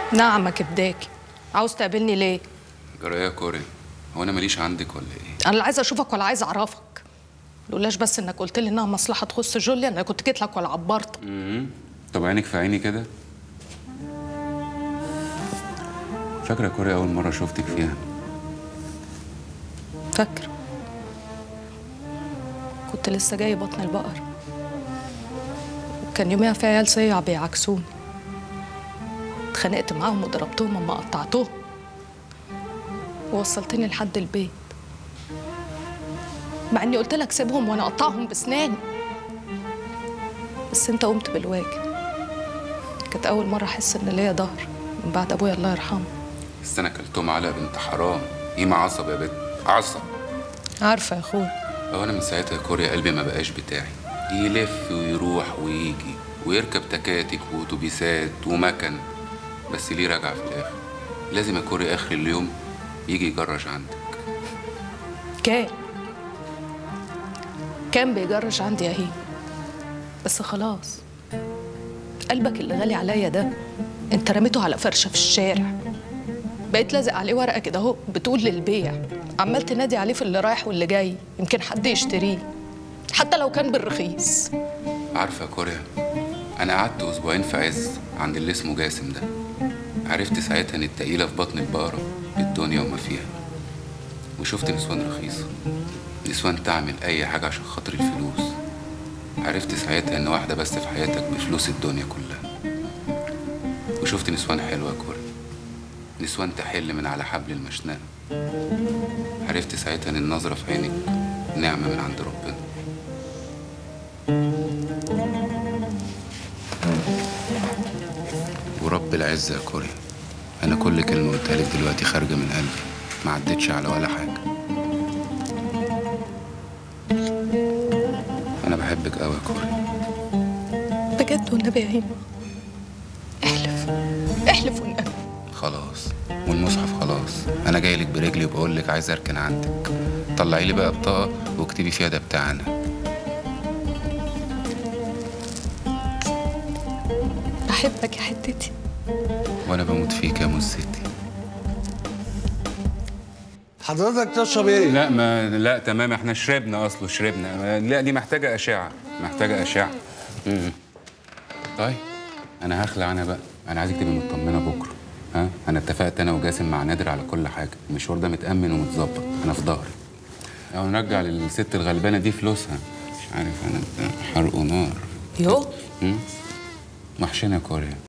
نعم كبداكي عاوز تقابلني ليه؟ جرى يا كوري هو انا ماليش عندك ولا ايه انا لا عايزه اشوفك ولا عايزه اعرفك لولاش بس انك قلت لي انها مصلحه تخص جوليا انا كنت جيت لك ولا عبرت طب عينك في عيني كده فاكره كوري اول مره شفتك فيها فاكر كنت لسه جاي بطن البقر وكان يوميها في عيال صيع بيعكسوني اتخانقت معاهم وضربتهم اما قطعتهم ووصلتني لحد البيت مع اني قلت لك سيبهم وانا اقطعهم بسناني بس انت قمت بالواجب كانت اول مره احس ان ليا ظهر من بعد ابويا الله يرحمه بس انا كلتهم على بنت حرام ايه عصب يا بنت عصب عارفه يا اخويا هو انا من ساعتها يا كوريا قلبي ما بقاش بتاعي يلف ويروح ويجي ويركب تكاتك واتوبيسات ومكن بس ليه راجع في الاخر لازم يا كوريا اخر اليوم يجي يجرش عندك كان كان بيجرش عندي يا هي بس خلاص قلبك اللي غالي عليا ده انت رميته على فرشه في الشارع بقيت لازق عليه ورقه كده اهو بتقول للبيع عمال تنادي عليه في اللي رايح واللي جاي يمكن حد يشتريه حتى لو كان بالرخيص عارفه يا كوريا انا قعدت اسبوعين في عز عند اللي اسمه جاسم ده عرفت ساعتها ان التقيله في بطن البقره بالدنيا وما فيها وشفت نسوان رخيصه نسوان تعمل اي حاجه عشان خاطر الفلوس عرفت ساعتها ان واحده بس في حياتك بفلوس الدنيا كلها وشفت نسوان حلوه يا كوريا نسوان تحل من على حبل المشنقه عرفت ساعتها ان النظره في عينك نعمه من عند ربنا ورب العزة يا كوريا أنا كل كلمة قلتها لك دلوقتي خارجة من قلبي ما عدتش على ولا حاجة أنا بحبك أوي يا كوريا بجد والنبي يا هيما احلف احلف والنبي خلاص والمصحف خلاص أنا جاي لك برجلي وبقول لك عايز أركن عندك طلعي لي بقى بطاقة واكتبي فيها ده بتاعنا بحبك يا حتتي وأنا بموت فيك يا مزتي حضرتك تشرب ايه؟ لا ما لا تمام احنا شربنا اصله شربنا لا دي محتاجه اشعه محتاجه اشعه امم طيب انا هخلع انا بقى انا عايزك تبقي مطمنه بكره ها انا اتفقت انا وجاسم مع نادر على كل حاجه المشوار ده متامن ومتظبط انا في ظهري او نرجع للست الغلبانه دي فلوسها مش عارف انا بتاع حرق نار يو امم وحشنا كوريا